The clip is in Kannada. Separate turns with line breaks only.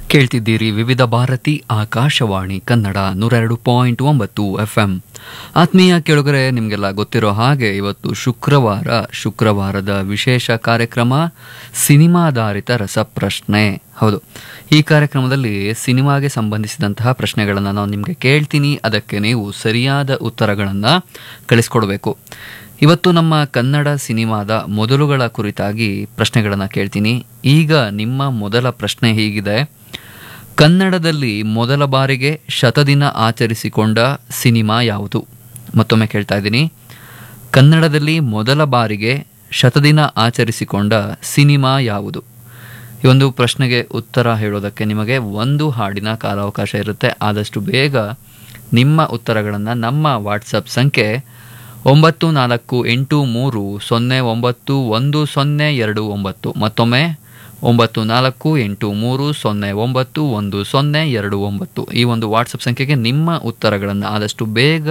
ಕೇಳ್ತಿದ್ದೀರಿ ವಿವಿಧ ಭಾರತಿ ಆಕಾಶವಾಣಿ ಕನ್ನಡ ನೂರೆರಡು ಪಾಯಿಂಟ್ ಒಂಬತ್ತು ಎಫ್ ಎಂ ಆತ್ಮೀಯ ಕೇಳುಗರೆ ನಿಮಗೆಲ್ಲ ಗೊತ್ತಿರೋ ಹಾಗೆ ಇವತ್ತು ಶುಕ್ರವಾರ ಶುಕ್ರವಾರದ ವಿಶೇಷ ಕಾರ್ಯಕ್ರಮ ಸಿನಿಮಾಧಾರಿತ ರಸಪ್ರಶ್ನೆ ಹೌದು ಈ ಕಾರ್ಯಕ್ರಮದಲ್ಲಿ ಸಿನಿಮಾಗೆ ಸಂಬಂಧಿಸಿದಂತಹ ಪ್ರಶ್ನೆಗಳನ್ನು ನಾನು ನಿಮಗೆ ಕೇಳ್ತೀನಿ ಅದಕ್ಕೆ ನೀವು ಸರಿಯಾದ ಉತ್ತರಗಳನ್ನು ಕಳಿಸ್ಕೊಡ್ಬೇಕು ಇವತ್ತು ನಮ್ಮ ಕನ್ನಡ ಸಿನಿಮಾದ ಮೊದಲುಗಳ ಕುರಿತಾಗಿ ಪ್ರಶ್ನೆಗಳನ್ನು ಕೇಳ್ತೀನಿ ಈಗ ನಿಮ್ಮ ಮೊದಲ ಪ್ರಶ್ನೆ ಹೀಗಿದೆ ಕನ್ನಡದಲ್ಲಿ ಮೊದಲ ಬಾರಿಗೆ ಶತದಿನ ಆಚರಿಸಿಕೊಂಡ ಸಿನಿಮಾ ಯಾವುದು ಮತ್ತೊಮ್ಮೆ ಕೇಳ್ತಾ ಇದ್ದೀನಿ ಕನ್ನಡದಲ್ಲಿ ಮೊದಲ ಬಾರಿಗೆ ಶತದಿನ ಆಚರಿಸಿಕೊಂಡ ಸಿನಿಮಾ ಯಾವುದು ಈ ಒಂದು ಪ್ರಶ್ನೆಗೆ ಉತ್ತರ ಹೇಳೋದಕ್ಕೆ ನಿಮಗೆ ಒಂದು ಹಾಡಿನ ಕಾಲಾವಕಾಶ ಇರುತ್ತೆ ಆದಷ್ಟು ಬೇಗ ನಿಮ್ಮ ಉತ್ತರಗಳನ್ನು ನಮ್ಮ ವಾಟ್ಸಪ್ ಸಂಖ್ಯೆ ಒಂಬತ್ತು ನಾಲ್ಕು ಎಂಟು ಮೂರು ಸೊನ್ನೆ ಒಂಬತ್ತು ಒಂದು ಸೊನ್ನೆ ಎರಡು ಒಂಬತ್ತು ಮತ್ತೊಮ್ಮೆ ಒಂಬತ್ತು ನಾಲ್ಕು ಎಂಟು ಮೂರು ಸೊನ್ನೆ ಒಂಬತ್ತು ಒಂದು ಸೊನ್ನೆ ಎರಡು ಒಂಬತ್ತು ಈ ಒಂದು ವಾಟ್ಸಪ್ ಸಂಖ್ಯೆಗೆ ನಿಮ್ಮ ಉತ್ತರಗಳನ್ನು ಆದಷ್ಟು ಬೇಗ